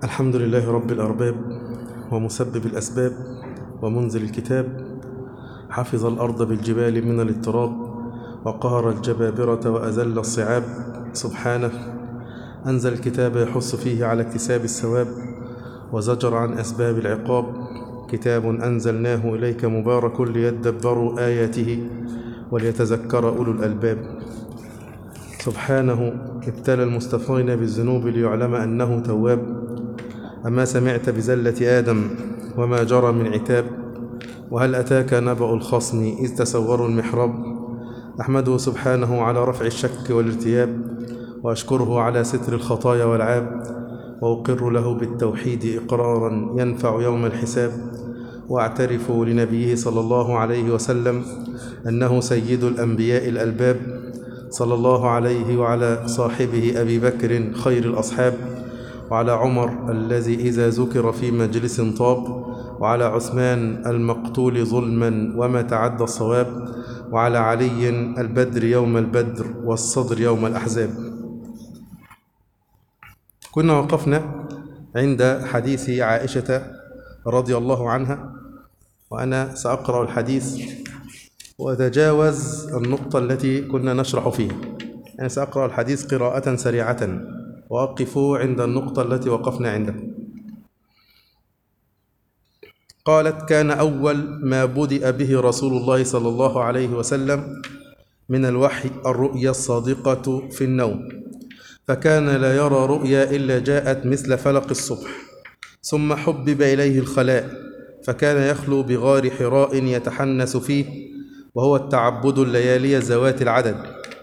الحمد لله رب الأرباب ومسبب الأسباب ومنزل الكتاب حفظ الأرض بالجبال من الاضطراب وقهر الجبابرة وأذل الصعاب سبحانه أنزل الكتاب يحث فيه على اكتساب الثواب وزجر عن أسباب العقاب كتاب أنزلناه إليك مبارك ليدبروا آياته وليتذكر أولو الألباب سبحانه ابتلى المستفين بالذنوب ليعلم أنه تواب أما سمعت بزلة آدم وما جرى من عتاب وهل أتاك نبأ الخصم إذ تسوروا المحراب أحمده سبحانه على رفع الشك والارتياب وأشكره على ستر الخطايا والعاب وأقر له بالتوحيد إقرارا ينفع يوم الحساب وأعترف لنبيه صلى الله عليه وسلم أنه سيد الأنبياء الألباب صلى الله عليه وعلى صاحبه أبي بكر خير الأصحاب وعلى عمر الذي إذا ذكر في مجلس طاب وعلى عثمان المقتول ظلما وما تعدى الصواب وعلى علي البدر يوم البدر والصدر يوم الأحزاب كنا وقفنا عند حديث عائشة رضي الله عنها وأنا سأقرأ الحديث وأتجاوز النقطة التي كنا نشرح فيها يعني سأقرأ الحديث قراءة سريعة وأقف عند النقطة التي وقفنا عندها قالت كان أول ما بدأ به رسول الله صلى الله عليه وسلم من الوحي الرؤيا الصادقة في النوم فكان لا يرى رؤيا إلا جاءت مثل فلق الصبح ثم حبب إليه الخلاء فكان يخلو بغار حراء يتحنس فيه وهو التعبد الليالي ذوات العدد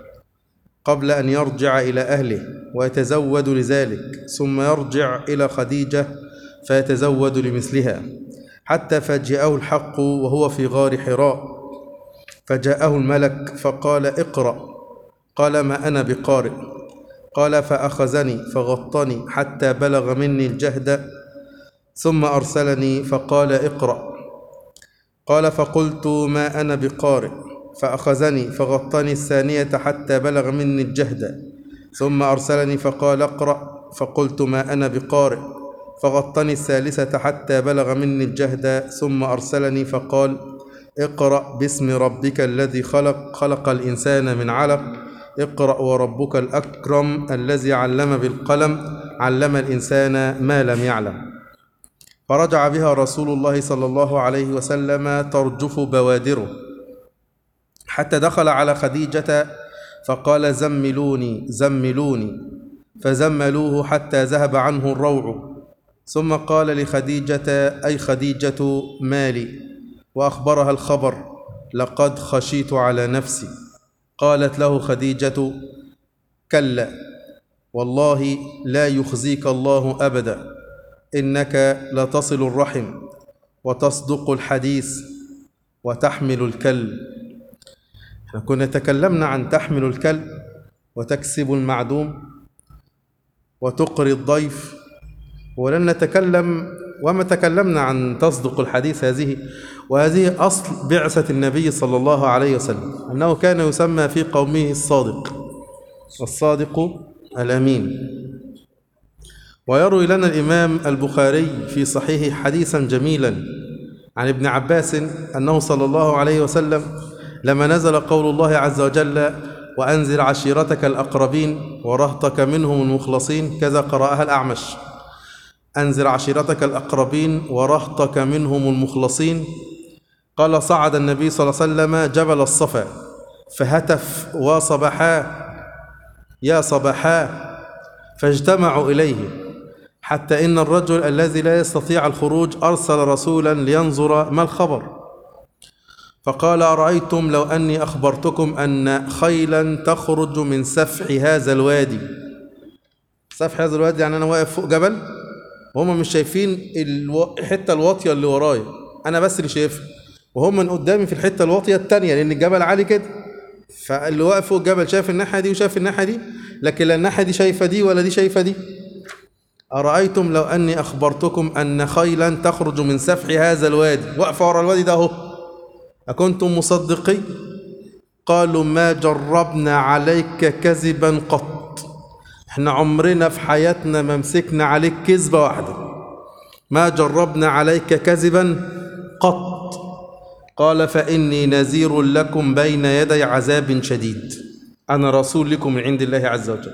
قبل أن يرجع إلى أهله ويتزود لذلك ثم يرجع إلى خديجة فيتزود لمثلها حتى فجأه الحق وهو في غار حراء فجاءه الملك فقال اقرأ قال ما أنا بقارئ قال فأخذني فغطني حتى بلغ مني الجهد ثم أرسلني فقال اقرأ قال فقلت ما أنا بقارئ فأخذني فغطني الثانية حتى بلغ مني الجهد ثم أرسلني فقال اقرأ فقلت ما أنا بقارئ فغطني الثالثة حتى بلغ مني الجهد ثم أرسلني فقال اقرأ باسم ربك الذي خلق خلق الإنسان من علق اقرأ وربك الأكرم الذي علم بالقلم علم الإنسان ما لم يعلم فرجع بها رسول الله صلى الله عليه وسلم ترجف بوادره حتى دخل على خديجة فقال زملوني زملوني فزملوه حتى ذهب عنه الروع ثم قال لخديجة أي خديجة مالي وأخبرها الخبر لقد خشيت على نفسي قالت له خديجة كلا والله لا يخزيك الله أبدا إنك لتصل الرحم وتصدق الحديث وتحمل الكل احنا كنا تكلمنا عن تحمل الكلب وتكسب المعدوم وتقري الضيف ولن نتكلم وما تكلمنا عن تصدق الحديث هذه وهذه أصل بعثة النبي صلى الله عليه وسلم أنه كان يسمى في قومه الصادق الصادق الأمين ويروي لنا الإمام البخاري في صحيح حديثا جميلا عن ابن عباس أنه صلى الله عليه وسلم لما نزل قول الله عز وجل وأنزل عشيرتك الأقربين ورهطك منهم المخلصين كذا قرأها الأعمش أنزل عشيرتك الأقربين ورهطك منهم المخلصين قال صعد النبي صلى الله عليه وسلم جبل الصفا فهتف وصبحا يا صباحا فاجتمعوا إليه حتى إن الرجل الذي لا يستطيع الخروج أرسل رسولا لينظر ما الخبر فقال أرأيتم لو أني أخبرتكم أن خيلا تخرج من سفح هذا الوادي سفح هذا الوادي يعني أنا واقف فوق جبل وهم مش شايفين الحتة الواطية اللي ورايا أنا بس اللي شايفها وهم من قدامي في الحتة الواطية التانية لأن الجبل عالي كده فاللي واقف فوق الجبل شايف الناحية دي وشايف الناحية دي لكن لا الناحية دي شايفة دي ولا دي شايفة دي أرأيتم لو أني أخبرتكم أن خيلا تخرج من سفح هذا الوادي واقفة ورا الوادي ده أهو أكنتم مصدقي قالوا ما جربنا عليك كذبا قط احنا عمرنا في حياتنا ما مسكنا عليك كذبة واحدة ما جربنا عليك كذبا قط قال فإني نذير لكم بين يدي عذاب شديد أنا رسول لكم من عند الله عز وجل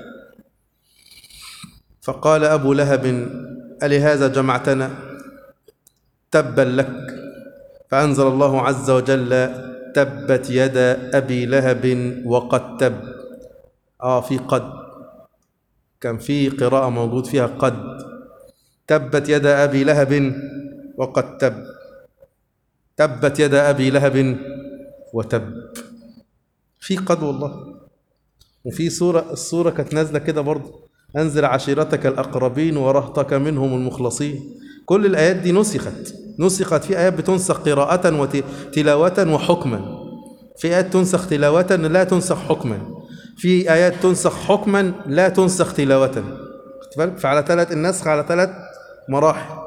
فقال أبو لهب ألهذا جمعتنا تبا لك فأنزل الله عز وجل تبت يد أبي لهب وقد تب آه في قد كان في قراءة موجود فيها قد تبت يد أبي لهب وقد تب تبت يد أبي لهب وتب في قد والله وفي سورة السورة كانت نازلة كده برضه أنزل عشيرتك الأقربين ورهطك منهم المخلصين كل الآيات دي نسخت نسخت في آيات بتنسخ قراءة وتلاوة وحكما في آيات تنسخ تلاوة لا تنسخ حكما في آيات تنسخ حكما لا تنسخ تلاوة فعلى ثلاث النسخ على ثلاث مراحل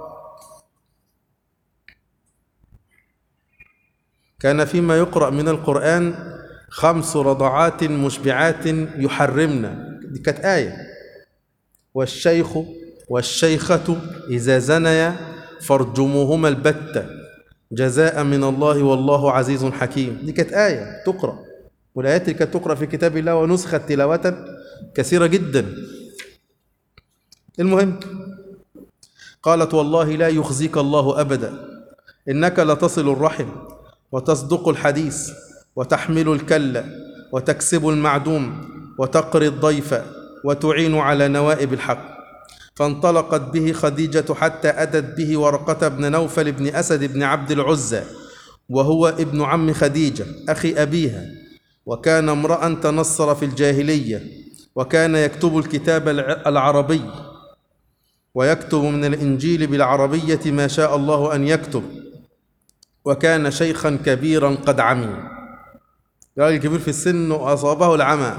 كان فيما يقرأ من القرآن خمس رضعات مشبعات يحرمنا دي كانت آية والشيخ والشيخة إذا زنيا فارجموهما البتة جزاء من الله والله عزيز حكيم دي كانت آية تقرأ والآيات اللي كانت تقرأ في كتاب الله ونسخت تلاوة كثيرة جدا المهم قالت والله لا يخزيك الله أبدا إنك لتصل الرحم وتصدق الحديث وتحمل الكل وتكسب المعدوم وتقري الضيف وتعين على نوائب الحق فانطلقت به خديجة حتى أتت به ورقة بن نوفل بن أسد بن عبد العزى وهو ابن عم خديجة أخي أبيها وكان امرأ تنصر في الجاهلية وكان يكتب الكتاب العربي ويكتب من الإنجيل بالعربية ما شاء الله أن يكتب وكان شيخا كبيرا قد عمي راجل كبير في السن وأصابه العمى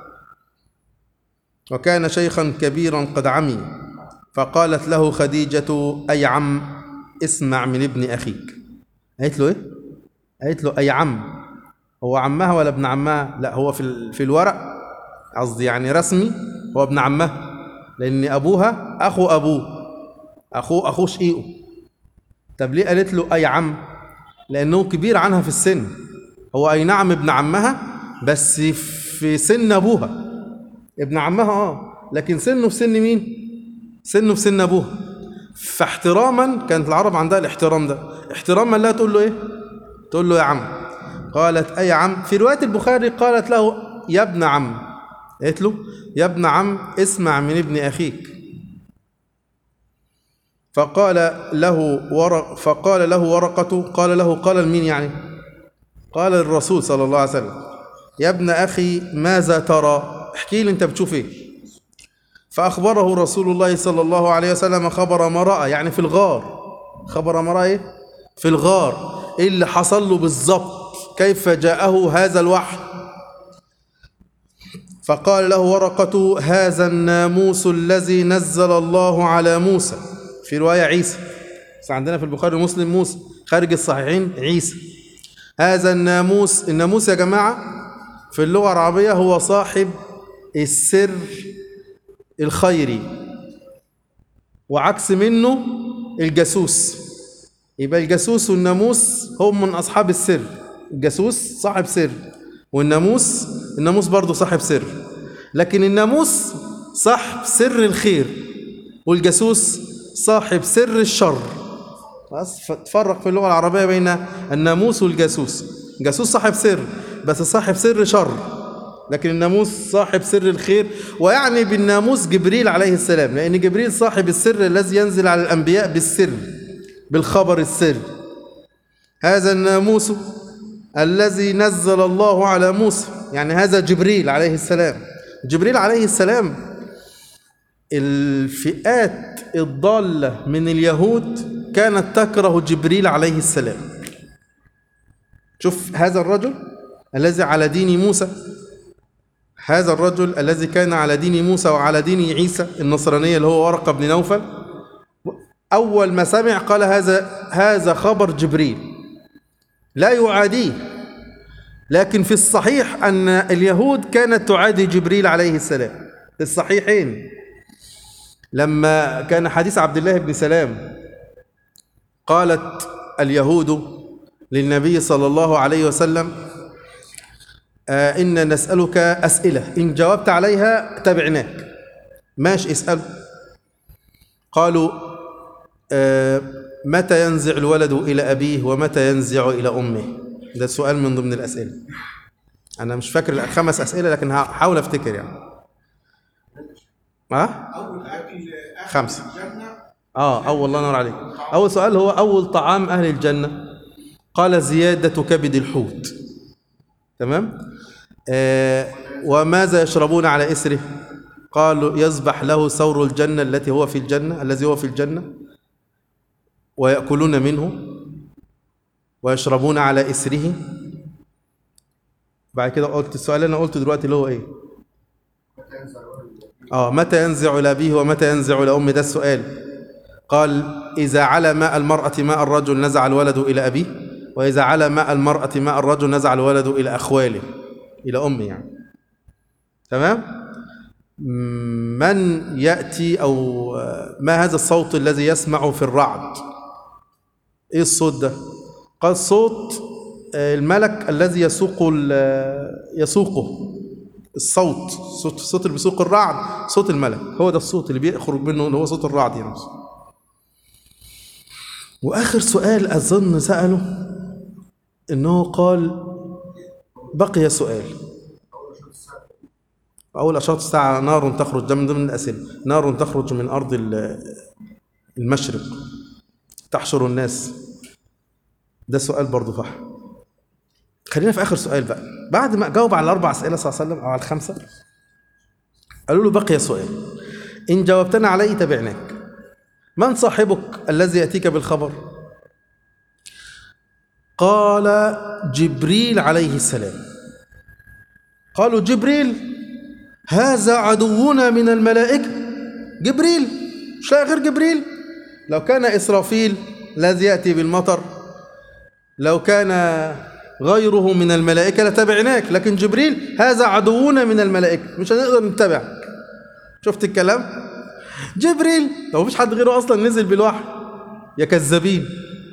وكان شيخا كبيرا قد عمي فقالت له خديجة أي عم اسمع من ابن أخيك قالت له إيه؟ قالت له أي عم هو عمها ولا ابن عمها لا هو في, في الورق قصدي يعني رسمي هو ابن عمها لأن أبوها أخو أبوه أخوه أخوه شقيقه طب ليه قالت له أي عم لأنه كبير عنها في السن هو أي نعم ابن عمها بس في سن أبوها ابن عمها اه لكن سنه في سن مين سنه في سن ابوها فاحتراما كانت العرب عندها الاحترام ده احتراما لا تقول له ايه تقول له يا عم قالت اي عم في روايه البخاري قالت له يا ابن عم قالت له يا ابن عم اسمع من ابن اخيك فقال له ورق فقال له ورقة قال له قال لمين يعني قال للرسول صلى الله عليه وسلم يا ابن أخي ماذا ترى احكي لي انت بتشوف ايه فأخبره رسول الله صلى الله عليه وسلم خبر ما رأى يعني في الغار خبر ما رأى ايه في الغار ايه اللي حصل له بالظبط كيف جاءه هذا الوحي فقال له ورقة هذا الناموس الذي نزل الله على موسى في رواية عيسى بس عندنا في البخاري ومسلم موسى خارج الصحيحين عيسى هذا الناموس الناموس يا جماعة في اللغة العربية هو صاحب السر الخيري وعكس منه الجاسوس يبقى الجاسوس والناموس هم من أصحاب السر الجاسوس صاحب سر والناموس الناموس برضه صاحب سر لكن الناموس صاحب سر الخير والجاسوس صاحب سر الشر بس تفرق في اللغة العربية بين الناموس والجاسوس الجاسوس صاحب سر بس صاحب سر شر لكن الناموس صاحب سر الخير ويعني بالناموس جبريل عليه السلام لأن جبريل صاحب السر الذي ينزل على الأنبياء بالسر بالخبر السر هذا الناموس الذي نزل الله على موسى يعني هذا جبريل عليه السلام جبريل عليه السلام الفئات الضالة من اليهود كانت تكره جبريل عليه السلام شوف هذا الرجل الذي على دين موسى هذا الرجل الذي كان على دين موسى وعلى دين عيسى النصرانية اللي هو ورقة بن نوفل أول ما سمع قال هذا هذا خبر جبريل لا يعاديه لكن في الصحيح أن اليهود كانت تعادي جبريل عليه السلام في الصحيحين لما كان حديث عبد الله بن سلام قالت اليهود للنبي صلى الله عليه وسلم آه إن نسألك أسئلة إن جاوبت عليها تبعناك ماشي اسأل قالوا آه متى ينزع الولد إلى أبيه ومتى ينزع إلى أمه ده سؤال من ضمن الأسئلة أنا مش فاكر الخمس أسئلة لكن هحاول أفتكر يعني ها؟ اول اكل اهل خمسة. الجنه اه اول الله ينور عليك اول سؤال هو اول طعام اهل الجنه قال زياده كبد الحوت تمام آه وماذا يشربون على اثره قالوا يصبح له ثور الجنه التي هو في الجنه الذي هو في الجنه وياكلون منه ويشربون على اثره بعد كده قلت السؤال اللي انا قلته دلوقتي اللي هو ايه اه متى ينزع الى ابيه ومتى ينزع الى امه ده السؤال قال إذا على ماء المرأة ماء الرجل نزع الولد إلى أبيه وإذا على ماء المرأة ماء الرجل نزع الولد إلى أخواله إلى أمه يعني تمام من يأتي أو ما هذا الصوت الذي يسمع في الرعد إيه الصوت ده قال صوت الملك الذي يسوق ال- يسوقه الصوت صوت الصوت اللي بيسوق الرعد صوت الملك هو ده الصوت اللي بيخرج منه اللي هو صوت الرعد يعني واخر سؤال اظن ساله انه قال بقي سؤال اول اشراط الساعه نار تخرج ده من ضمن الاسئله نار تخرج من ارض ال- المشرق تحشر الناس ده سؤال برضه صح خلينا في اخر سؤال بقى بعد ما جاوب على الاربع اسئله صلى الله عليه وسلم او على الخمسه قالوا له بقي سؤال ان جاوبتنا عليه تبعناك من صاحبك الذي يأتيك بالخبر قال جبريل عليه السلام قالوا جبريل هذا عدونا من الملائكة جبريل مش لاقي غير جبريل لو كان إسرافيل الذي يأتي بالمطر لو كان غيره من الملائكة لتبعناك لكن جبريل هذا عدونا من الملائكة مش هنقدر نتبعك شفت الكلام جبريل لو مفيش حد غيره اصلا نزل بالوحي يا كذابين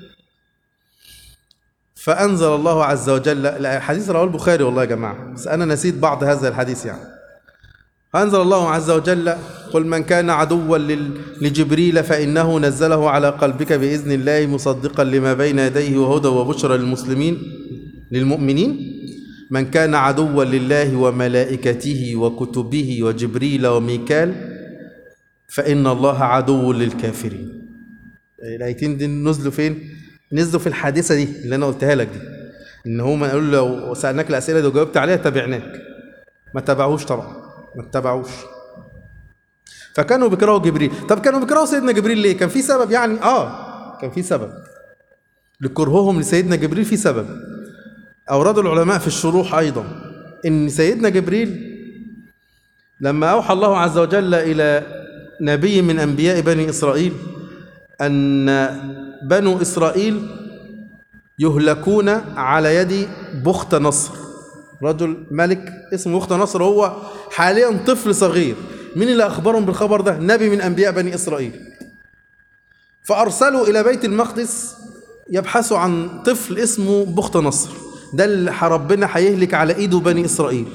فانزل الله عز وجل لا الحديث رواه البخاري والله يا جماعه بس انا نسيت بعض هذا الحديث يعني فانزل الله عز وجل قل من كان عدوا لل- لجبريل فانه نزله على قلبك باذن الله مصدقا لما بين يديه وهدى وبشرى للمسلمين للمؤمنين من كان عدوا لله وملائكته وكتبه وجبريل وميكال فإن الله عدو للكافرين الآيتين دي نزلوا فين؟ نزلوا في الحادثة دي اللي أنا قلتها لك دي إن هما قالوا له لو سألناك الأسئلة دي وجاوبت عليها تبعناك ما تبعوش طبعا ما تبعوش فكانوا بيكرهوا جبريل طب كانوا بيكرهوا سيدنا جبريل ليه؟ كان في سبب يعني؟ آه كان في سبب لكرههم لسيدنا جبريل في سبب أوراد العلماء في الشروح أيضا إن سيدنا جبريل لما أوحى الله عز وجل إلى نبي من أنبياء بني إسرائيل أن بنو إسرائيل يهلكون على يد بخت نصر رجل ملك اسمه بخت نصر هو حاليا طفل صغير مين اللي أخبرهم بالخبر ده نبي من أنبياء بني إسرائيل فأرسلوا إلى بيت المقدس يبحثوا عن طفل اسمه بخت نصر ده اللي ربنا هيهلك على إيده بني إسرائيل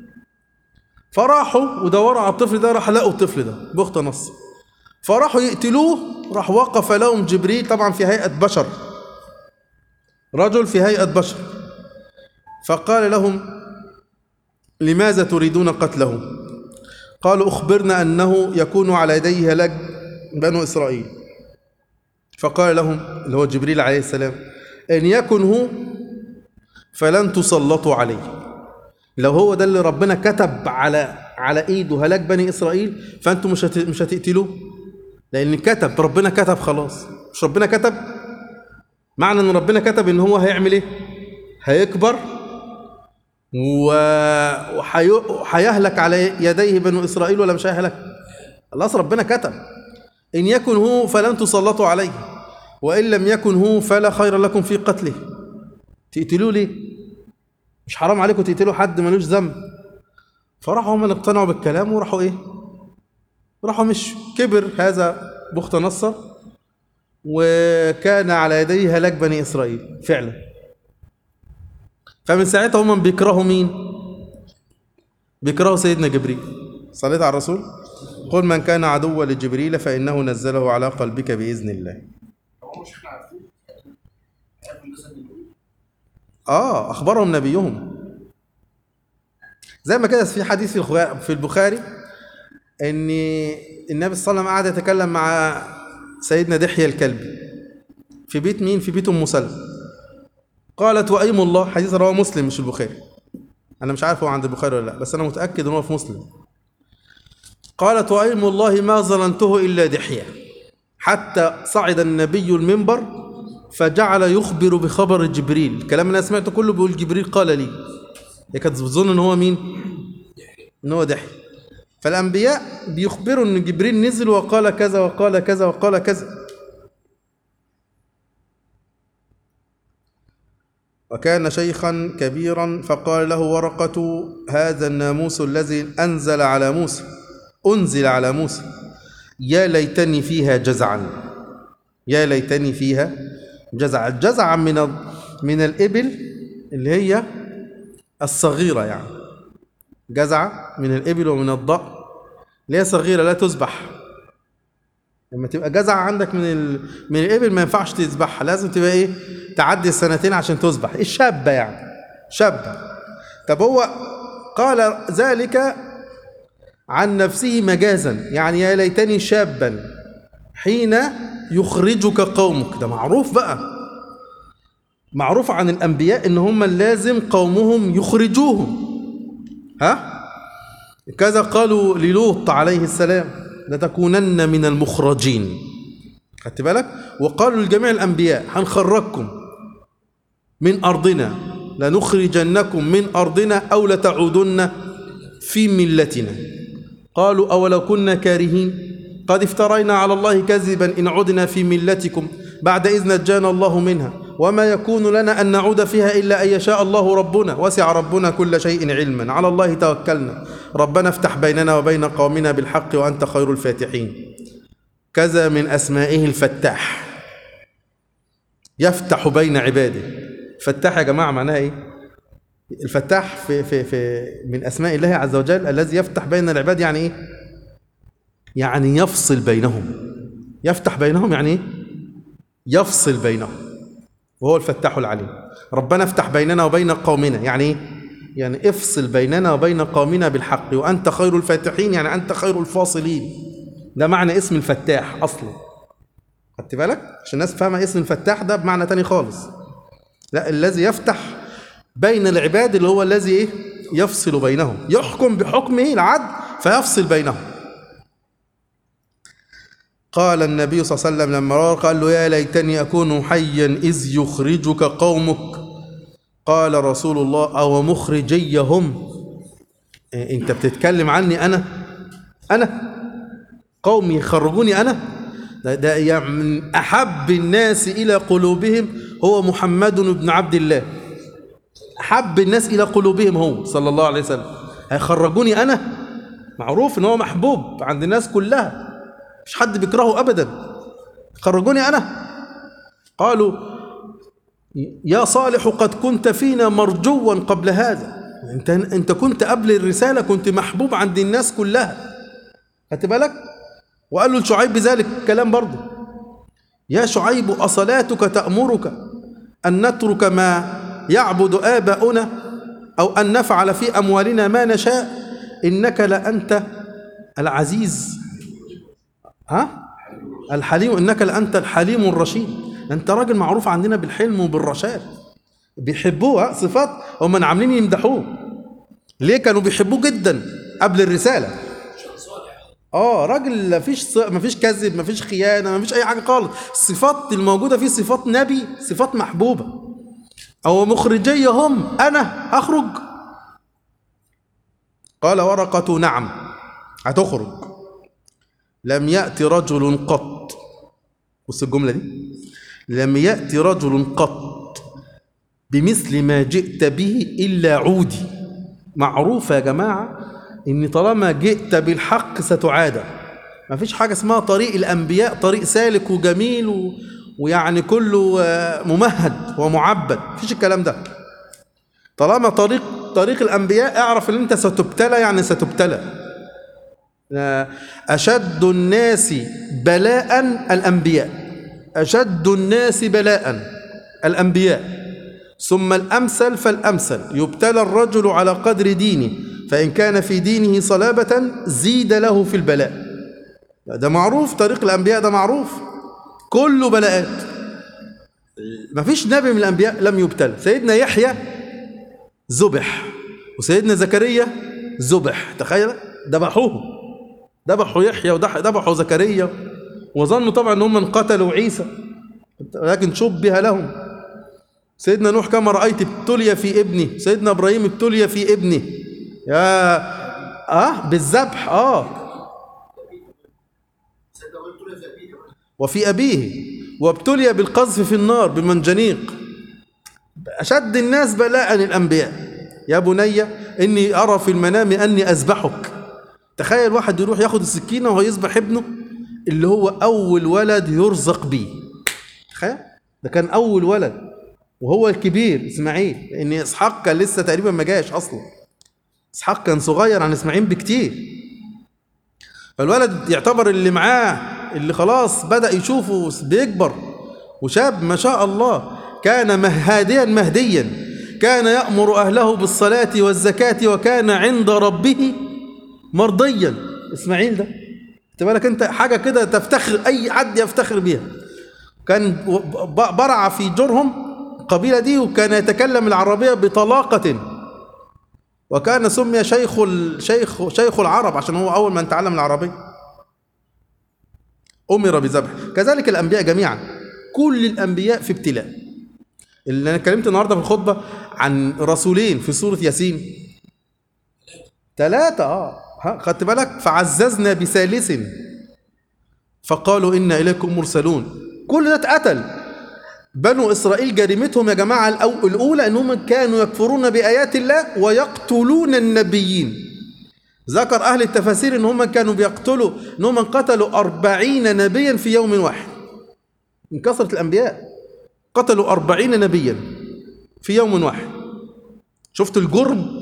فراحوا ودوروا على الطفل ده راح لقوا الطفل ده بخت نصر فراحوا يقتلوه راح وقف لهم جبريل طبعا في هيئة بشر رجل في هيئة بشر فقال لهم لماذا تريدون قتله قالوا أخبرنا أنه يكون على يديه هلاك بنو إسرائيل فقال لهم اللي هو جبريل عليه السلام إن يكن هو فلن تسلطوا عليه لو هو ده اللي ربنا كتب على على ايده هلاك بني اسرائيل فانتم مش هت... مش هتقتلوه لان كتب ربنا كتب خلاص مش ربنا كتب معنى ان ربنا كتب ان هو هيعمل ايه هيكبر و... وحي... وهيهلك على يديه بنو اسرائيل ولا مش هيهلك خلاص ربنا كتب ان يكن هو فلن تسلطوا عليه وان لم يكن هو فلا خير لكم في قتله تقتلوه ليه مش حرام عليكم تقتلوا حد ملوش ذنب فراحوا هم اللي اقتنعوا بالكلام وراحوا ايه راحوا مش كبر هذا بخت نصر وكان على يديه هلاك بني إسرائيل فعلا فمن ساعتها هم بيكرهوا مين بيكرهوا سيدنا جبريل صليت على الرسول قل من كان عدوا لجبريل فإنه نزله على قلبك بإذن الله هو مش احنا عارفين عارف الجسد النبوي اه اخبرهم نبيهم زي ما كده في حديث في الخوا- في البخاري ان النبي صلى الله عليه وسلم قعد يتكلم مع سيدنا دحية الكلبي في بيت مين في بيت ام سلمة قالت وايم الله حديث رواه مسلم مش البخاري انا مش عارف هو عند البخاري ولا لا بس انا متاكد ان هو في مسلم قالت وايم الله ما ظننته الا دحية حتى صعد النبي المنبر فجعل يخبر بخبر جبريل الكلام اللي انا سمعته كله بيقول جبريل قال لي هي كانت بتظن ان هو مين ان هو دحي فالانبياء بيخبروا ان جبريل نزل وقال كذا وقال كذا وقال كذا وكان شيخا كبيرا فقال له ورقة هذا الناموس الذي أنزل على موسى أنزل على موسى يا ليتني فيها جزعا يا ليتني فيها جزعا جزعا من ال- من الإبل اللي هي الصغيرة يعني جزعة من الإبل ومن الضأن اللي هي صغيرة لا تذبح لما تبقى جزعة عندك من ال... من الإبل ما ينفعش تذبحها لازم تبقى إيه تعدي السنتين عشان تذبح الشابة يعني شابة طب هو قال ذلك عن نفسه مجازا يعني يا ليتني شابا حين يخرجك قومك ده معروف بقى معروف عن الأنبياء إن هم لازم قومهم يخرجوهم ها كذا قالوا للوط عليه السلام لتكونن من المخرجين خدت بالك وقالوا لجميع الأنبياء هنخرجكم من أرضنا لنخرجنكم من أرضنا أو لتعودن في ملتنا قالوا أولو كنا كارهين قد افترينا على الله كذبا إن عدنا في ملتكم بعد إذ نجانا الله منها وما يكون لنا أن نعود فيها إلا أن يشاء الله ربنا وسع ربنا كل شيء علما على الله توكلنا ربنا افتح بيننا وبين قومنا بالحق وأنت خير الفاتحين كذا من أسمائه الفتاح يفتح بين عباده فتاح يا جماعة معناها إيه الفتاح في, في, في من أسماء الله عز وجل الذي يفتح بين العباد يعني إيه يعني يفصل بينهم يفتح بينهم يعني إيه يفصل بينهم وهو الفتاح العليم ربنا افتح بيننا وبين قومنا يعني ايه يعني افصل بيننا وبين قومنا بالحق وانت خير الفاتحين يعني انت خير الفاصلين ده معنى اسم الفتاح اصلا خدت بالك عشان الناس فاهمه اسم الفتاح ده بمعنى تاني خالص لا الذي يفتح بين العباد اللي هو الذي ايه يفصل بينهم يحكم بحكمه العدل فيفصل بينهم قال النبي صلى الله عليه وسلم لما رأى قال له يا ليتني أكون حيا إذ يخرجك قومك قال رسول الله أو مخرجي هم إيه، أنت بتتكلم عني أنا أنا قومي يخرجوني أنا ده, ده يعني من أحب الناس إلى قلوبهم هو محمد بن عبد الله أحب الناس إلى قلوبهم هو صلى الله عليه وسلم هيخرجوني أنا معروف إن هو محبوب عند الناس كلها مش حد بيكرهه ابدا خرجوني انا قالوا يا صالح قد كنت فينا مرجوا قبل هذا انت انت كنت قبل الرساله كنت محبوب عند الناس كلها خدت بالك وقال له لشعيب بذلك كلام برضه يا شعيب اصلاتك تامرك ان نترك ما يعبد اباؤنا او ان نفعل في اموالنا ما نشاء انك لانت العزيز ها الحليم انك لانت الحليم الرشيد انت راجل معروف عندنا بالحلم وبالرشاد بيحبوه ها؟ صفات هم عاملين يمدحوه ليه كانوا بيحبوه جدا قبل الرساله اه راجل مفيش ص... مفيش كذب مفيش خيانه مفيش اي حاجه خالص الصفات الموجوده فيه صفات نبي صفات محبوبه او مخرجي هم انا هخرج قال ورقه نعم هتخرج لم يأتي رجل قط بص الجملة دي لم يأتي رجل قط بمثل ما جئت به إلا عودي معروف يا جماعة إن طالما جئت بالحق ستعادى ما فيش حاجة اسمها طريق الأنبياء طريق سالك وجميل و... ويعني كله آه، ممهد ومعبد مفيش الكلام ده طالما طريق طريق الأنبياء اعرف ان انت ستبتلى يعني ستبتلى آه، أشد الناس بلاء الأنبياء أشد الناس بلاء الأنبياء ثم الأمثل فالأمثل يبتلى الرجل على قدر دينه فإن كان في دينه صلابة زيد له في البلاء ده معروف طريق الأنبياء ده معروف كله بلاءات مفيش نبي من الأنبياء لم يبتلى سيدنا يحيى ذبح وسيدنا زكريا ذبح تخيل ذبحوه ذبحوا يحيى وذبحوا زكريا وظنوا طبعا ان هم قتلوا عيسى لكن شبه لهم سيدنا نوح كما رأيت ابتلي في ابنه سيدنا إبراهيم ابتلي في ابنه يا اه بالذبح اه سيدنا ابراهيم طلع في ابيه كمان وفي أبيه وابتلي بالقذف في النار بمنجنيق أشد الناس بلاء الأنبياء يا بني إني أرى في المنام أني أذبحك تخيل واحد يروح ياخد السكينة وهو يذبح ابنه اللي هو أول ولد يرزق بيه تخيل ده كان أول ولد وهو الكبير إسماعيل لأن إسحاق كان لسه تقريبا ما جاش أصلا إسحاق كان صغير عن إسماعيل بكتير فالولد يعتبر اللي معاه اللي خلاص بدأ يشوفه بيكبر وشاب ما شاء الله كان مهاديا مهديا كان يأمر أهله بالصلاة والزكاة وكان عند ربه مرضيا إسماعيل ده خد بالك أنت حاجة كده تفتخر أي حد يفتخر بيها كان ب- برع في جرهم القبيلة دي وكان يتكلم العربية بطلاقة وكان سمي شيخ ال- شيخ شيخ العرب عشان هو اول من تعلم العربيه امر بذبح كذلك الانبياء جميعا كل الانبياء في ابتلاء اللي انا اتكلمت النهارده في الخطبه عن رسولين في سوره ياسين ثلاثه اه ها، خدت بالك فعززنا بثالث فقالوا انا اليكم مرسلون كل ده اتقتل بنو إسرائيل جريمتهم يا جماعة الأو- الأولى أنهم كانوا يكفرون بآيات الله ويقتلون النبيين ذكر أهل التفاسير أن هم كانوا بيقتلوا أن هم قتلوا أربعين نبيا في يوم واحد من كثرة الأنبياء قتلوا أربعين نبيا في يوم واحد شفت الجرم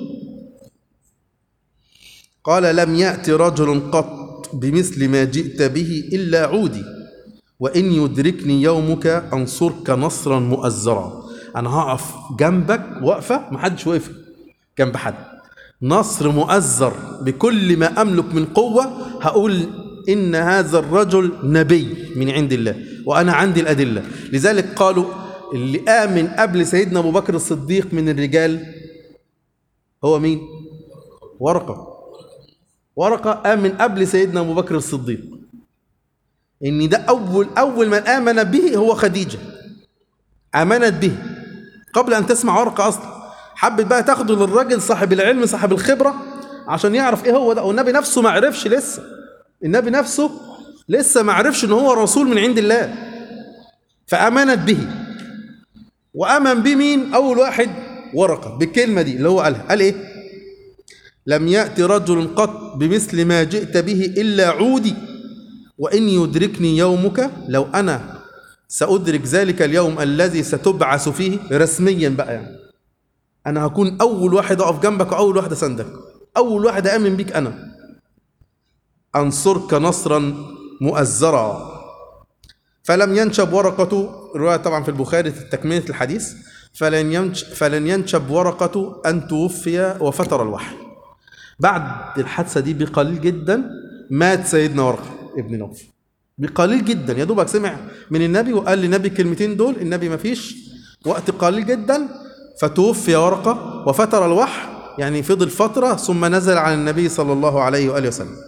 قال لم يأتي رجل قط بمثل ما جئت به إلا عودي وإن يدركني يومك أنصرك نصرا مؤزرا أنا هقف جنبك وقفة محدش وقف جنب حد نصر مؤزر بكل ما أملك من قوة هقول إن هذا الرجل نبي من عند الله وأنا عندي الأدلة لذلك قالوا اللي آمن قبل سيدنا أبو بكر الصديق من الرجال هو مين؟ ورقة ورقة آمن قبل سيدنا أبو بكر الصديق ان ده اول اول من امن به هو خديجه امنت به قبل ان تسمع ورقه اصلا حبت بقى تاخده للراجل صاحب العلم صاحب الخبره عشان يعرف ايه هو ده والنبي نفسه ما عرفش لسه النبي نفسه لسه ما عرفش ان هو رسول من عند الله فامنت به وامن به مين اول واحد ورقه بالكلمه دي اللي هو قالها قال ايه لم ياتي رجل قط بمثل ما جئت به الا عودي وإن يدركني يومك لو أنا سأدرك ذلك اليوم الذي ستبعث فيه رسميا بقى يعني أنا هكون أول واحد أقف جنبك وأول واحد أساندك أول واحد أؤمن بيك أنا أنصرك نصرا مؤزرا فلم ينشب ورقة الرواية طبعا في البخاري تكملة الحديث فلن ينش فلن ينشب ورقة أن توفي وفتر الوحي بعد الحادثة دي بقليل جدا مات سيدنا ورقة ابن نوفل بقليل جدا يا دوبك سمع من النبي وقال للنبي الكلمتين دول النبي ما فيش وقت قليل جدا فتوفي ورقة وفتر الوحي يعني فضل فترة ثم نزل على النبي صلى الله عليه وآله وسلم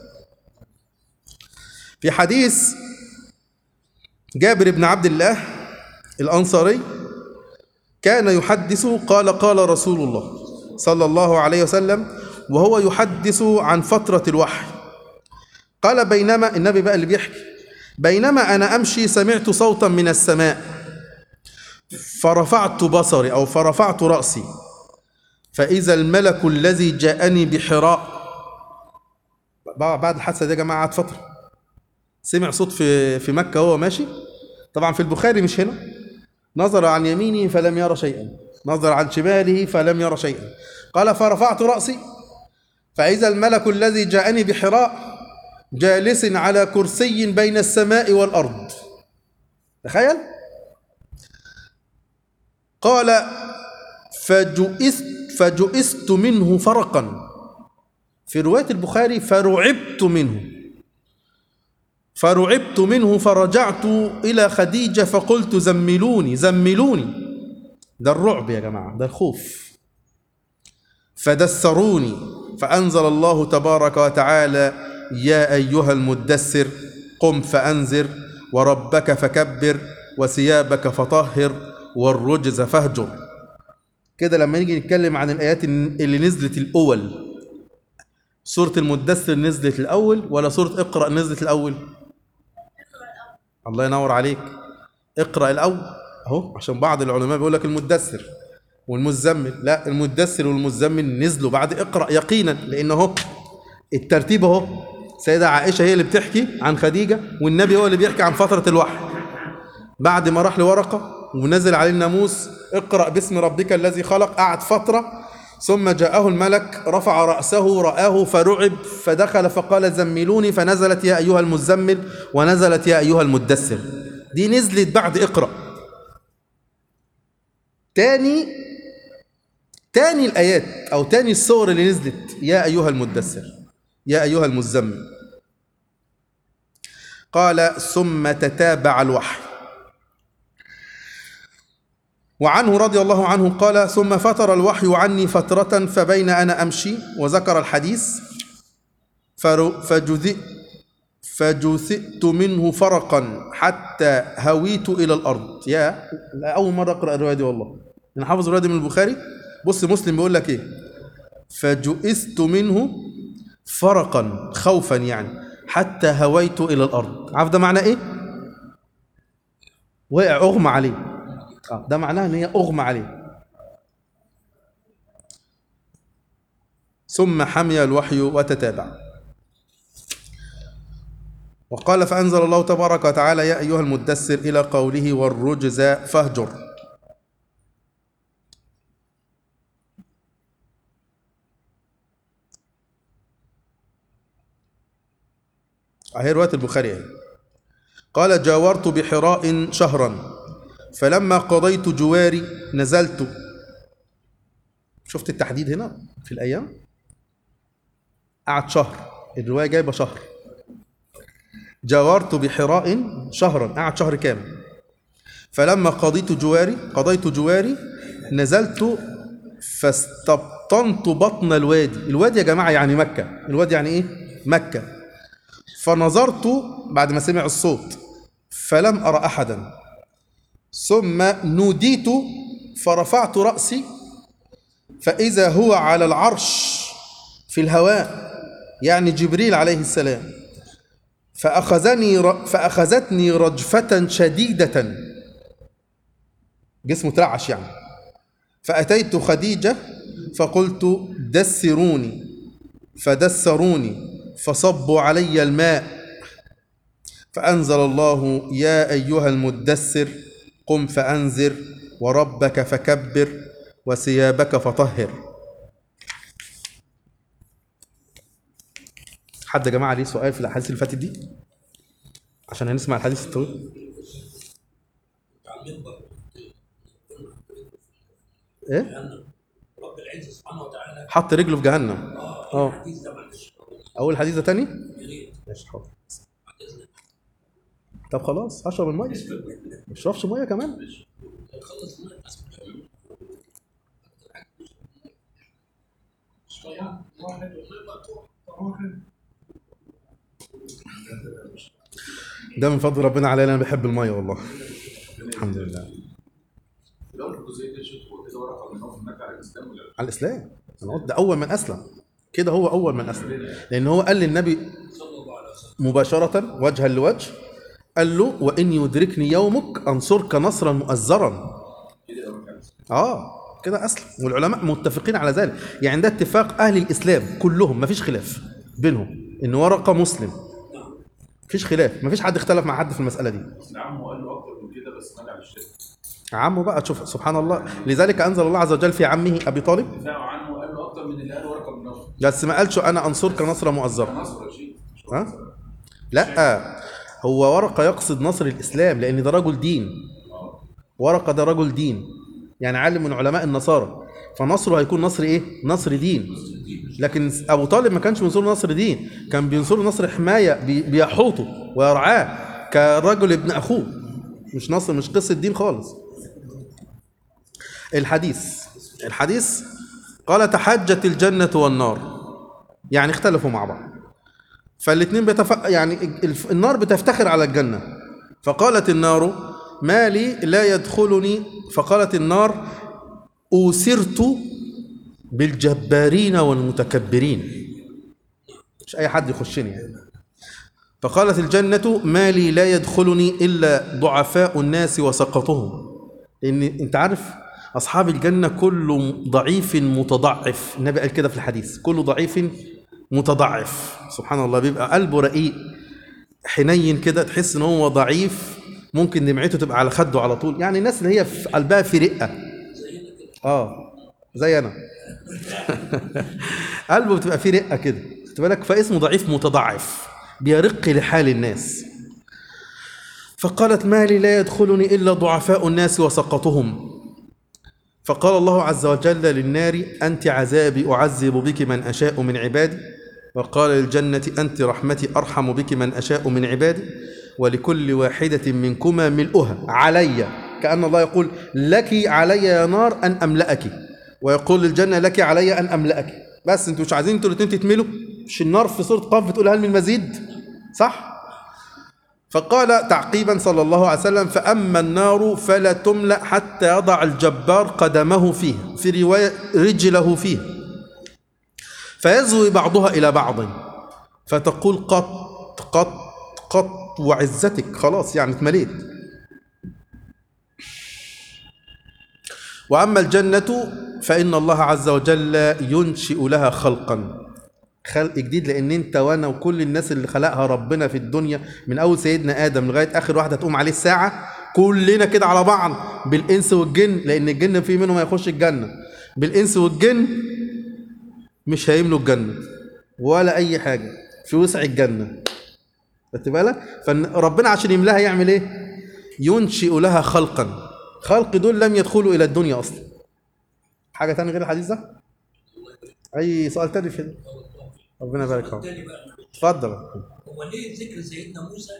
في حديث جابر بن عبد الله الأنصاري كان يحدث قال قال رسول الله صلى الله عليه وسلم وهو يحدث عن فترة الوحي قال بينما النبي بقى اللي بيحكي بينما أنا أمشي سمعت صوتا من السماء فرفعت بصري أو فرفعت رأسي فإذا الملك الذي جاءني بحراء بعد الحادثة دي يا جماعة قعد فترة سمع صوت في في مكة وهو ماشي طبعا في البخاري مش هنا نظر عن يمينه فلم يرى شيئا نظر عن شماله فلم يرى شيئا قال فرفعت رأسي فإذا الملك الذي جاءني بحراء جالس على كرسي بين السماء والأرض تخيل قال فجئست فجئست منه فرقا في رواية البخاري فرعبت منه فرعبت منه فرجعت إلى خديجة فقلت زملوني زملوني ده الرعب يا جماعة ده الخوف فدسروني فأنزل الله تبارك وتعالى يا أيها المدثر قم فأنذر وربك فكبر وثيابك فطهر والرجز فاهجر كده لما نيجي نتكلم عن الآيات اللي نزلت الأول سورة المدثر نزلت الأول ولا سورة اقرأ نزلت الأول الله ينور عليك اقرأ الأول أهو عشان بعض العلماء بيقول لك المدثر والمزمل لا المدثر والمزمل نزلوا بعد اقرأ يقينا لأن اهو الترتيب اهو سيدة عائشة هي اللي بتحكي عن خديجة والنبي هو اللي بيحكي عن فترة الوحي بعد ما راح لورقة ونزل عليه الناموس اقرأ باسم ربك الذي خلق قعد فترة ثم جاءه الملك رفع رأسه رآه فرعب فدخل فقال زملوني فنزلت يا أيها المزمل ونزلت يا أيها المدثر دي نزلت بعد اقرأ تاني تاني الآيات أو تاني الصور اللي نزلت يا أيها المدثر يا أيها المزمل قال ثم تتابع الوحي وعنه رضي الله عنه قال ثم فتر الوحي عني فترة فبين أنا أمشي وذكر الحديث فجذئ فجثئت منه فرقا حتى هويت إلى الأرض يا أول مرة أقرأ الرواية دي والله أنا حافظ الرواية دي من البخاري بص مسلم بيقول لك إيه فجئست منه فرقا خوفا يعني حتى هويت إلى الأرض عارف ده معناه إيه؟ وقع أغمى عليه آه ده معناه ان هي اغمى عليه ثم حمي الوحي وتتابع وقال فأنزل الله تبارك وتعالى يا أيها المدثر إلى قوله والرجز فاهجر أهي رواية البخاري أهي. قال جاورت بحراء شهرا فلما قضيت جواري نزلت شفت التحديد هنا في الأيام قعد شهر الرواية جايبة شهر جاورت بحراء شهرا قعد شهر كامل فلما قضيت جواري قضيت جواري نزلت فاستبطنت بطن الوادي الوادي يا جماعة يعني مكة الوادي يعني ايه مكة فنظرت بعد ما سمع الصوت فلم أرى أحدا ثم نوديت فرفعت رأسي فإذا هو على العرش في الهواء يعني جبريل عليه السلام فأخذني ر... فأخذتني رجفة شديدة جسمه ترعش يعني فأتيت خديجة فقلت دسروني فدسروني فصبوا علي الماء فأنزل الله يا أيها المدثر قم فأنذر وربك فكبر وثيابك فطهر حد يا جماعة ليه سؤال في الأحاديث اللي فاتت دي عشان هنسمع الحديث الطويل ايه رب العزه سبحانه وتعالى حط رجله في جهنم اه الحديث ده معلش اول حديث ده تاني يا ريت ماشي حاضر طب خلاص اشرب الميه ما اشربش ميه كمان خلص الميه بس شوية واحد والله ما تروح واحد ده من فضل ربنا علينا انا بحب الميه والله الحمد لله لو الجزئيه دي شفت هو كده ورقه من هو في مكه على الاسلام ولا على الاسلام انا قلت ده اول من اسلم كده هو اول من اسلم لان هو قال للنبي مباشره وجها لوجه قال له وان يدركني يومك انصرك نصرا مؤزرا كده اول كان اه كده اسلم والعلماء متفقين على ذلك يعني ده اتفاق اهل الاسلام كلهم ما فيش خلاف بينهم ان ورقه مسلم مفيش خلاف مفيش حد اختلف مع حد في المساله دي بس عمه قال له اكتر من كده بس نجع للشرك عمه بقى تشوف سبحان الله لذلك انزل الله عز وجل في عمه ابي طالب دفاعه عنه وقال له اكتر من اللي قاله ورقه بن نوفل بس ما قالش انا انصرك نصرا مؤزرا نصر يا شيخ مش ها؟ نصر. لا هو ورقه يقصد نصر الاسلام لان ده رجل دين ورقه ده رجل دين يعني عالم من علماء النصارى فنصره هيكون نصر ايه نصر دين لكن ابو طالب ما كانش بينصره نصر دين كان بينصره نصر حمايه بي- بيحوطه ويرعاه كرجل ابن اخوه مش نصر مش قصه دين خالص الحديث الحديث قال تحجت الجنه والنار يعني اختلفوا مع بعض فالاثنين بيتف... يعني الف- النار بتفتخر على الجنة فقالت النار ما لي لا يدخلني فقالت النار أوسرت بالجبارين والمتكبرين مش أي حد يخشني يعني فقالت الجنة ما لي لا يدخلني إلا ضعفاء الناس وسقطهم لأن أنت عارف أصحاب الجنة كل ضعيف متضعف النبي قال كده في الحديث كل ضعيف متضعف سبحان الله بيبقى قلبه رقيق حنين كده تحس ان هو ضعيف ممكن دمعته تبقى على خده على طول يعني الناس اللي هي في قلبها في رقه اه زي انا قلبه بتبقى فيه رقه كده خد بالك فاسمه ضعيف متضعف بيرق لحال الناس فقالت مالي لا يدخلني الا ضعفاء الناس وسقطهم فقال الله عز وجل للنار أنت عذابي أعذب بك من أشاء من عبادي وقال للجنة أنت رحمتي أرحم بك من أشاء من عبادي ولكل واحدة منكما ملؤها علي كأن الله يقول لك علي يا نار أن أملأك ويقول للجنة لك علي أن أملأك بس انتوا مش عايزين انتوا الاثنين تتملوا مش النار في سورة قاف بتقول هل من مزيد صح فقال تعقيبا صلى الله عليه وسلم فأما النار فلا تملأ حتى يضع الجبار قدمه فيه في رواية رجله فيه فيزوي بعضها إلى بعض فتقول قط قط قط وعزتك خلاص يعني اتمليت وأما الجنة فإن الله عز وجل ينشئ لها خلقا خلق جديد لان انت وانا وكل الناس اللي خلقها ربنا في الدنيا من اول سيدنا ادم لغايه اخر واحده تقوم عليه الساعه كلنا كده على بعض بالانس والجن لان الجن في منهم هيخش الجنه بالانس والجن مش هيملوا الجنه ولا اي حاجه في وسع الجنه خدت بالك فربنا عشان يملاها يعمل ايه ينشئ لها خلقا خلق دول لم يدخلوا الى الدنيا اصلا حاجه تانية غير الحديث ده اي سؤال تاني في ربنا يبارك فيك تاني بقى اتفضل هو ليه ذكر سيدنا موسى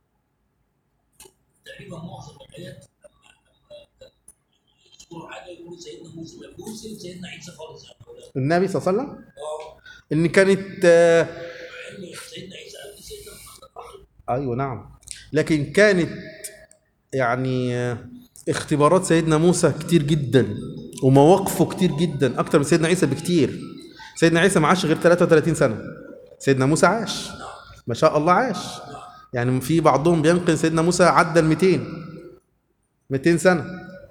تقريبا معظم الايات لما لما يذكروا حاجه يقولوا سيدنا موسى ما يقولوا سيدنا سيدنا عيسى خالص يعني ولا النبي صلى الله عليه وسلم اه ان كانت آه، مع ان سيدنا عيسى قبل سيدنا محمد ايوه نعم لكن كانت يعني آه، اختبارات سيدنا موسى كتير جدا ومواقفه كتير جدا اكتر من سيدنا عيسى بكتير سيدنا عيسى ما عاش غير 33 سنه سيدنا موسى عاش ما شاء الله عاش يعني في بعضهم بينقل سيدنا موسى عدى ال 200 200 سنه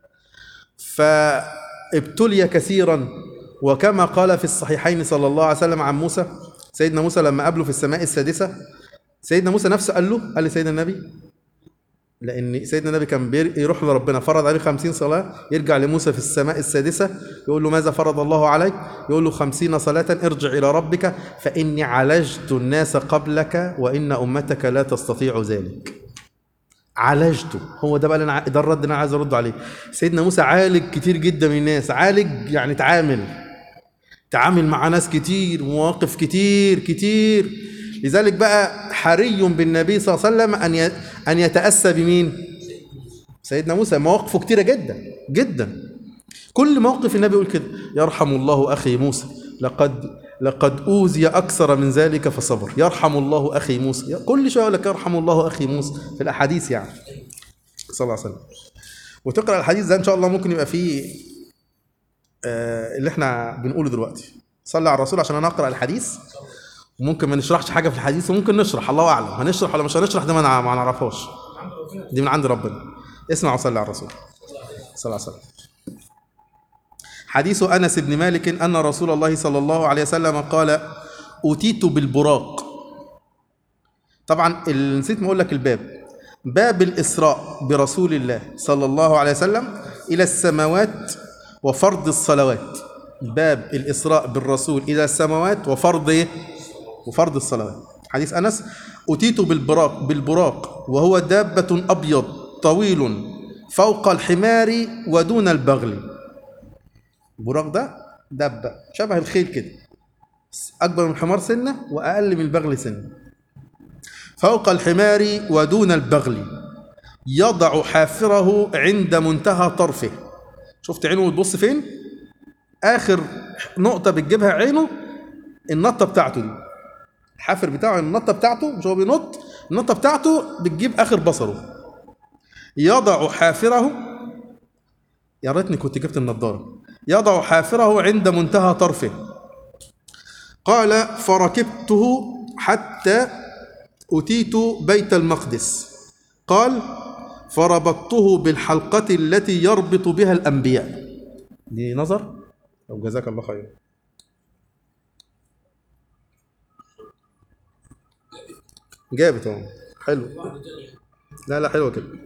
فابتلي كثيرا وكما قال في الصحيحين صلى الله عليه وسلم عن موسى سيدنا موسى لما قابله في السماء السادسه سيدنا موسى نفسه قال له قال لسيدنا النبي لان سيدنا النبي كان بير- يروح لربنا فرض عليه خمسين صلاه يرجع لموسى في السماء السادسه يقول له ماذا فرض الله عليك يقول له خمسين صلاه ارجع الى ربك فاني عالجت الناس قبلك وان امتك لا تستطيع ذلك عالجته هو ده بقى اللي انا ع- ده الرد اللي انا عايز ارد عليه سيدنا موسى عالج كتير جدا من الناس عالج يعني تعامل تعامل مع ناس كتير مواقف كتير كتير لذلك بقى حري بالنبي صلى الله عليه وسلم ان ي- ان يتاسى بمين سيدنا موسى مواقفه كتيره جدا جدا كل موقف النبي يقول كده يرحم الله اخي موسى لقد لقد اوذي اكثر من ذلك فصبر يرحم الله اخي موسى كل شويه يقول لك يرحم الله اخي موسى في الاحاديث يعني صلى الله عليه وسلم وتقرا الحديث ده ان شاء الله ممكن يبقى فيه آه، اللي احنا بنقوله دلوقتي صلي على الرسول عشان انا اقرا الحديث وممكن ما نشرحش حاجه في الحديث وممكن نشرح الله اعلم هنشرح ولا مش هنشرح ده ما نع- ما نعرفهاش دي من عند ربنا اسمع وصلي على الرسول صلى الله عليه وسلم حديث انس بن مالك ان رسول الله صلى الله عليه وسلم قال اتيت بالبراق طبعا اللي نسيت ما اقول لك الباب باب الاسراء برسول الله صلى الله عليه وسلم الى السماوات وفرض الصلوات باب الاسراء بالرسول الى السماوات وفرض ايه وفرض الصلوات حديث انس اتيت بالبراق بالبراق وهو دابه ابيض طويل فوق الحمار ودون البغل البراق ده دابه شبه الخيل كده اكبر من الحمار سنه واقل من البغل سنه فوق الحمار ودون البغل يضع حافره عند منتهى طرفه شفت عينه بتبص فين اخر نقطه بتجيبها عينه النطه بتاعته دي الحافر بتاعه النطه بتاعته مش هو بينط النطه بتاعته بتجيب اخر بصره يضع حافره يا ريتني كنت جبت النضاره يضع حافره عند منتهى طرفه قال فركبته حتى أتيت بيت المقدس قال فربطته بالحلقة التي يربط بها الأنبياء دي نظر أو جزاك الله خير جابت اهو حلو لا لا حلوه كده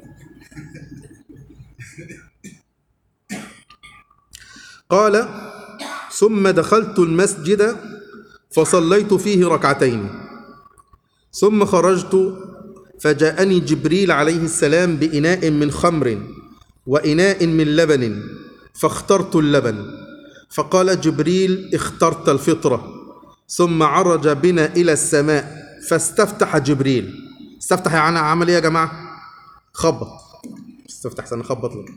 قال ثم دخلت المسجد فصليت فيه ركعتين ثم خرجت فجاءني جبريل عليه السلام بإناء من خمر وإناء من لبن فاخترت اللبن فقال جبريل اخترت الفطرة ثم عرج بنا إلى السماء فاستفتح جبريل استفتح يعني عمل ايه يا جماعة خبط استفتح سنة خبط لك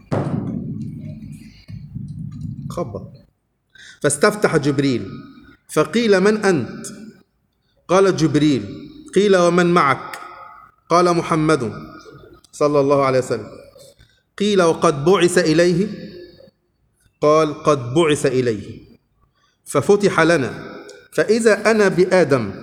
خبط فاستفتح جبريل فقيل من أنت قال جبريل قيل ومن معك قال محمد صلى الله عليه وسلم قيل وقد بعث إليه قال قد بعث إليه ففتح لنا فإذا أنا بآدم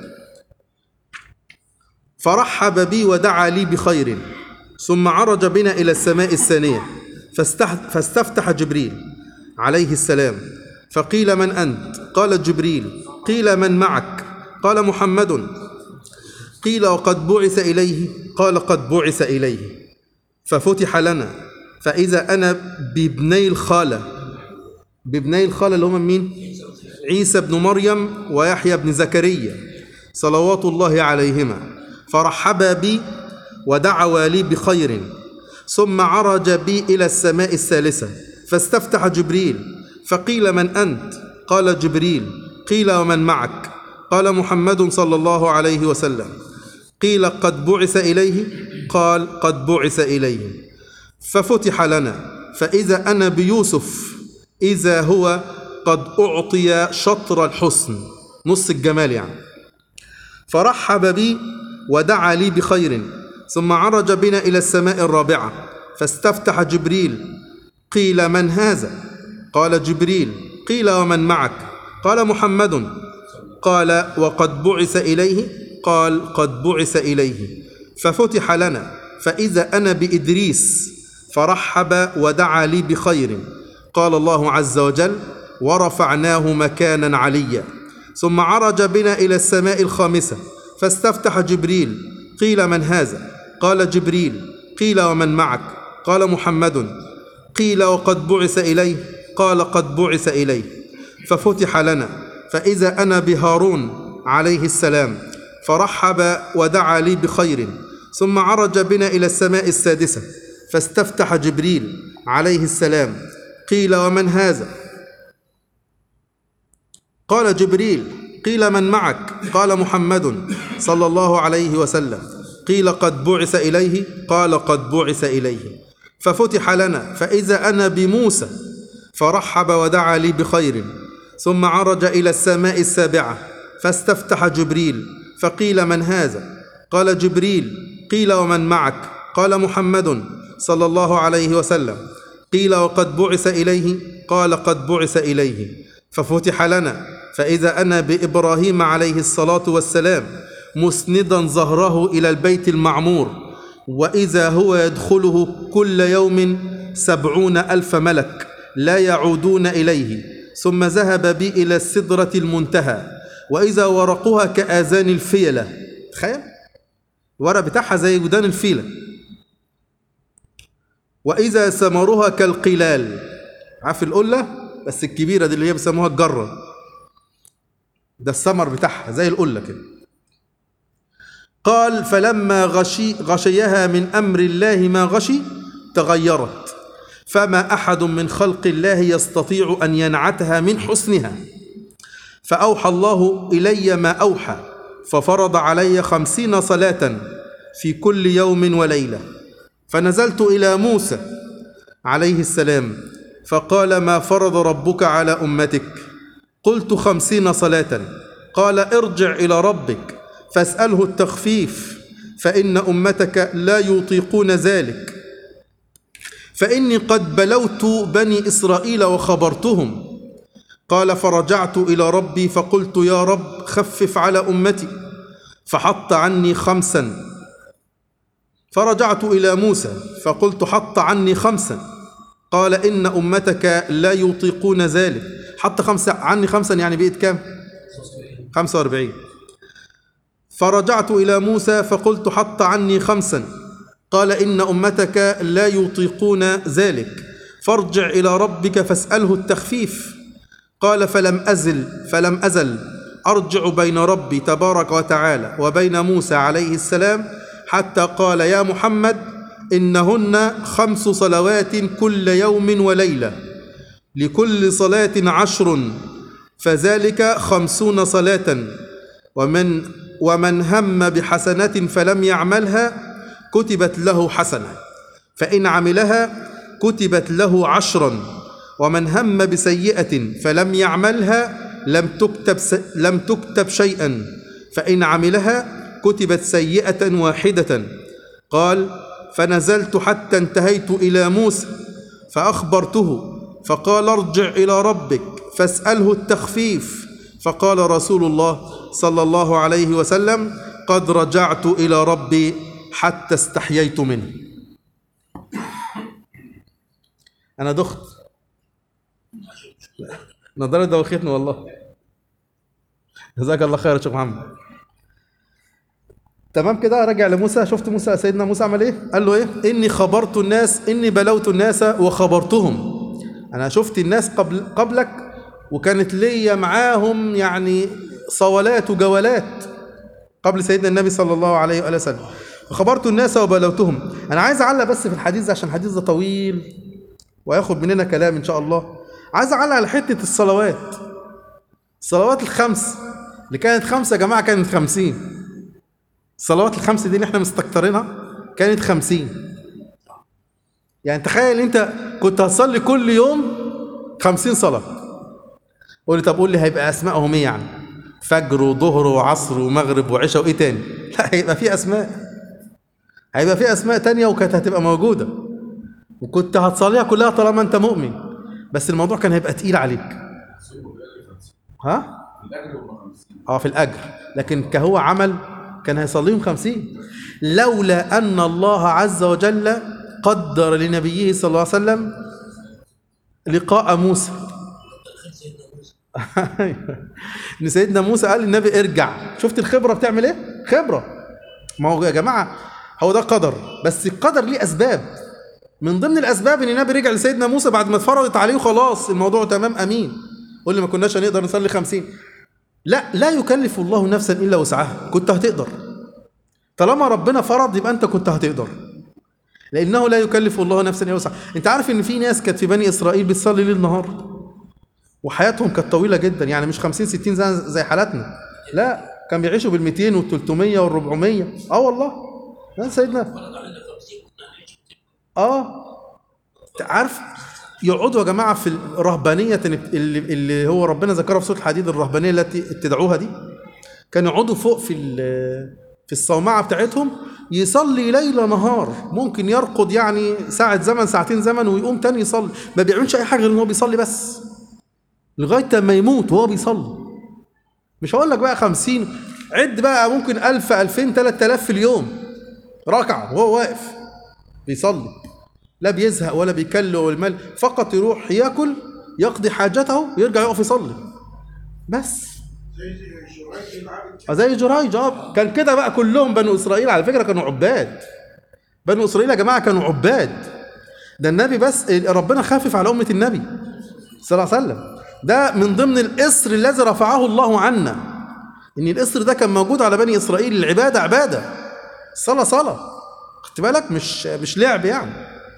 فرحب بي ودعا لي بخير ثم عرج بنا إلى السماء الثانية فاستح- فاستفتح جبريل عليه السلام فقيل من أنت قال جبريل قيل من معك قال محمد قيل وقد بعث إليه قال قد بعث إليه ففتح لنا فإذا أنا بابني الخالة بابني الخالة اللي هم مين؟ عيسى بن مريم ويحيى بن زكريا صلوات الله عليهما فرحبا بي ودعوا لي بخير ثم عرج بي إلى السماء الثالثة فاستفتح جبريل فقيل من أنت؟ قال جبريل قيل ومن معك؟ قال محمد صلى الله عليه وسلم قيل قد بعث إليه قال قد بعث إليه ففتح لنا فإذا أنا بيوسف إذا هو قد أعطي شطر الحسن نص الجمال يعني فرحب بي ودعا لي بخير ثم عرج بنا إلى السماء الرابعة فاستفتح جبريل قيل من هذا قال جبريل قيل ومن معك قال محمد قال وقد بعث إليه قال قد بعث إليه ففتح لنا فإذا أنا بإدريس فرحب ودعا لي بخير قال الله عز وجل ورفعناه مكانا عليا ثم عرج بنا إلى السماء الخامسة فاستفتح جبريل قيل من هذا قال جبريل قيل ومن معك قال محمد قيل وقد بعث إليه قال قد بعث إليه ففتح لنا فإذا أنا بهارون عليه السلام فرحب ودعا لي بخير ثم عرج بنا إلى السماء السادسة فاستفتح جبريل عليه السلام قيل ومن هذا قال جبريل قيل من معك قال محمد صلى الله عليه وسلم قيل قد بعث إليه قال قد بعث إليه ففتح لنا فإذا أنا بموسى فرحب ودعا لي بخير ثم عرج إلى السماء السابعة فاستفتح جبريل فقيل من هذا قال جبريل قيل ومن معك قال محمد صلى الله عليه وسلم قيل وقد بعث إليه قال قد بعث إليه ففتح لنا فإذا أنا بإبراهيم عليه الصلاة والسلام مسندا ظهره إلى البيت المعمور وإذا هو يدخله كل يوم سبعون ألف ملك لا يعودون إليه ثم ذهب بي إلى السدرة المنتهى وإذا ورقها كآذان الفيلة تخيل الورق بتاعها زي ودان الفيلة وإذا ثمرها كالقلال عارف القلة بس الكبيرة دي اللي هي بيسموها الجرة ده الثمر بتاعها زي القلة كده قال فلما غشي غشيها من أمر الله ما غشي تغيرت فما أحد من خلق الله يستطيع أن ينعتها من حسنها فأوحى الله إلي ما أوحى ففرض علي خمسين صلاة في كل يوم وليلة فنزلت إلى موسى عليه السلام فقال ما فرض ربك على أمتك قلت خمسين صلاة قال ارجع إلى ربك فاسأله التخفيف فإن أمتك لا يطيقون ذلك فإني قد بلوت بني إسرائيل وخبرتهم قال فرجعت إلى ربي فقلت يا رب خفف على أمتي فحط عني خمسا فرجعت إلى موسى فقلت حط عني خمسا قال إن أمتك لا يطيقون ذلك حط خمسة عني خمسا يعني بقيت كام خمسة واربعين فرجعت إلى موسى فقلت حط عني خمسا قال إن أمتك لا يطيقون ذلك فارجع إلى ربك فاسأله التخفيف قال فلم أزل فلم أزل أرجع بين ربي تبارك وتعالى وبين موسى عليه السلام حتى قال يا محمد إنهن خمس صلوات كل يوم وليلة لكل صلاة عشر فذلك خمسون صلاة ومن ومن هم بحسنة فلم يعملها كتبت له حسنة فإن عملها كتبت له عشرا ومن هم بسيئة فلم يعملها لم تكتب س... لم تكتب شيئا فإن عملها كتبت سيئة واحدة قال فنزلت حتى انتهيت إلى موسى فأخبرته فقال ارجع إلى ربك فاسأله التخفيف فقال رسول الله صلى الله عليه وسلم قد رجعت إلى ربي حتى استحييت منه أنا دخت نظرة دوختني والله جزاك الله خير يا شيخ محمد تمام كده رجع لموسى شفت موسى سيدنا موسى عمل ايه قال له ايه اني خبرت الناس اني بلوت الناس وخبرتهم انا شفت الناس قبل قبلك وكانت ليا معاهم يعني صولات وجولات قبل سيدنا النبي صلى الله عليه وآله وسلم وخبرت الناس وبلوتهم انا عايز اعلق بس في الحديث ده عشان الحديث ده طويل وياخد مننا كلام ان شاء الله عايز اعلق على حته الصلوات الصلوات الخمس اللي كانت خمسه يا جماعه كانت خمسين الصلوات الخمس دي اللي احنا مستكترينها كانت خمسين يعني تخيل انت كنت هتصلي كل يوم خمسين صلاة قول لي طب قول لي هيبقى اسمائهم ايه يعني فجر وظهر وعصر ومغرب وعشاء وايه تاني لا هيبقى في اسماء هيبقى في اسماء تانية وكانت هتبقى موجودة وكنت هتصليها كلها طالما انت مؤمن بس الموضوع كان هيبقى تقيل عليك ها الاجر هم 50 اه في الاجر لكن كهو عمل كان هيصليهم خمسين لولا ان الله عز وجل قدر لنبيه صلى الله عليه وسلم لقاء موسى دخل سيدنا موسى ان سيدنا موسى قال للنبي ارجع شفت الخبره بتعمل ايه خبره ما هو يا جماعه هو ده قدر بس القدر ليه اسباب من ضمن الاسباب ان النبي رجع لسيدنا موسى بعد ما اتفرضت عليه وخلاص الموضوع تمام امين قول لي ما كناش هنقدر نصلي خمسين لا لا يكلف الله نفسا الا وسعها كنت هتقدر طالما ربنا فرض يبقى انت كنت هتقدر لانه لا يكلف الله نفسا الا وسعها انت عارف ان في ناس كانت في بني اسرائيل بتصلي ليل نهار وحياتهم كانت طويله جدا يعني مش 50 60 سنه زي حالاتنا لا كان بيعيشوا بال 200 وال 300 وال 400 اه والله لا سيدنا فرض علينا 50 كنا هنعيش اه أنت عارف يقعدوا يا جماعه في الرهبانيه اللي, اللي هو ربنا ذكرها في سوره الحديد الرهبانيه التي اتدعوها دي كانوا يقعدوا فوق في ال- في الصومعه بتاعتهم يصلي ليل نهار ممكن يرقد يعني ساعه زمن ساعتين زمن ويقوم تاني يصلي ما بيعملش اي حاجه غير ان هو بيصلي بس لغايه ما يموت وهو بيصلي مش هقول لك بقى خمسين عد بقى ممكن ألف ألفين تلات آلاف في اليوم ركعة وهو واقف بيصلي لا بيزهق ولا بيكل ولا المال فقط يروح ياكل يقضي حاجته ويرجع يقف يصلي بس زي زي شعيب بن عبد آه، زي جريج اه كان كده بقى كلهم بنو اسرائيل على فكره كانوا عباد بنو اسرائيل يا جماعه كانوا عباد ده النبي بس ربنا خافف على امه النبي صلى الله عليه وسلم ده من ضمن الاسر الذي رفعه الله عنا ان الاسر ده كان موجود على بني اسرائيل العباده عباده الصلاه صلاه خدت بالك مش مش لعب يعني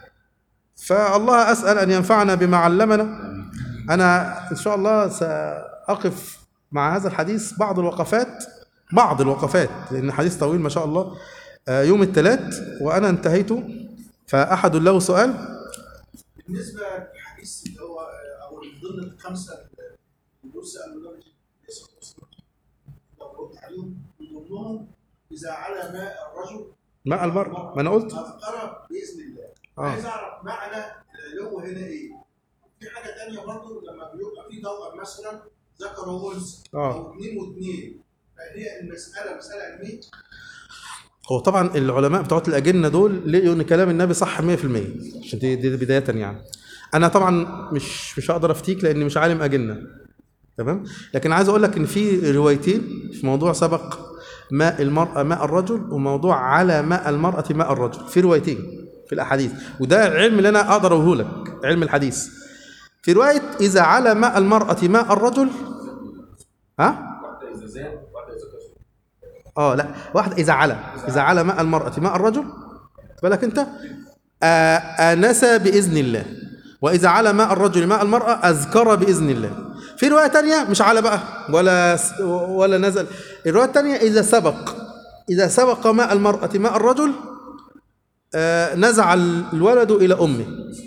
فالله اسال ان ينفعنا بما علمنا انا ان شاء الله ساقف مع هذا الحديث بعض الوقفات بعض الوقفات لان الحديث طويل ما شاء الله آه، يوم الثلاث وانا انتهيت فاحد له سؤال بالنسبه للحديث اللي هو او من ضمن الخمسه اللي دول سالوا النبي صلى الله عليه وسلم لو رد عليهم من ضمنهم اذا على ماء الرجل ماء المرء ما انا قلت اذكر باذن الله آه. عايز اعرف معنى العلو هنا ايه؟ في حاجه ثانيه برضه لما بيبقى في توأم مثلا ذكر وانثى آه. او اثنين واثنين فهي المساله مساله علميه هو طبعا العلماء بتوع الاجنه دول لقوا ان كلام النبي صح 100% عشان دي, دي بدايه يعني انا طبعا مش مش هقدر افتيك لاني مش عالم اجنه تمام لكن عايز اقول لك ان في روايتين في موضوع سبق ماء المرأة ماء الرجل وموضوع على ماء المرأة ماء الرجل في روايتين في الأحاديث وده العلم اللي أنا أقدر أقوله لك علم الحديث في رواية إذا على ماء المرأة ماء الرجل ها واحده اذا زاد واحده اذا كسر اه لا واحد اذا على اذا على ماء المراه ماء الرجل خد بالك انت آه، انس باذن الله واذا على ماء الرجل ماء المراه اذكر باذن الله في روايه تانية مش على بقى ولا س- ولا نزل الروايه التانية اذا سبق اذا سبق ماء المراه ماء الرجل آه، نزع الولد الى امه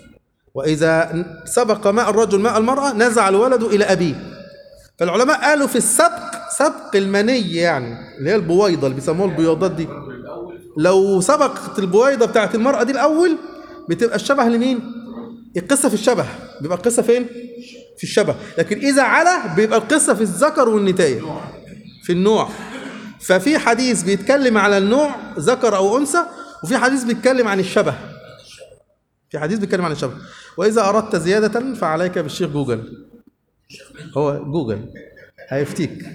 واذا سبق ماء الرجل ماء المراه نزع الولد الى ابيه فالعلماء قالوا في السبق سبق المني يعني اللي هي البويضه اللي بيسموها البياضات دي لو سبقت البويضه بتاعت المراه دي الاول بتبقى الشبه لمين؟ القصه في الشبه بيبقى القصه فين؟ في الشبه لكن اذا على بيبقى القصه في الذكر والنتايه في النوع ففي حديث بيتكلم على النوع ذكر او انثى وفي حديث بيتكلم عن الشبه في حديث بيتكلم عن الشبه واذا اردت زياده فعليك بالشيخ جوجل هو جوجل هيفتيك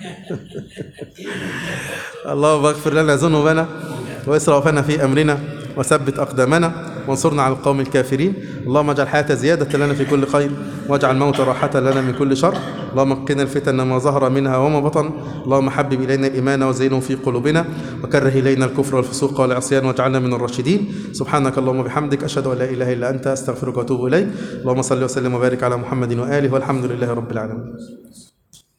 اللهم اغفر لنا ذنوبنا واسرافنا في امرنا وثبت اقدامنا وانصرنا على القوم الكافرين اللهم اجعل الحياه زياده لنا في كل خير واجعل الموت راحه لنا من كل شر اللهم قنا الفتن ما ظهر منها وما بطن اللهم حبب الينا الايمان وزينه في قلوبنا وكره الينا الكفر والفسوق والعصيان واجعلنا من الراشدين سبحانك اللهم وبحمدك اشهد ان لا اله الا انت استغفرك واتوب اليك اللهم صل وسلم وبارك على محمد واله والحمد لله رب العالمين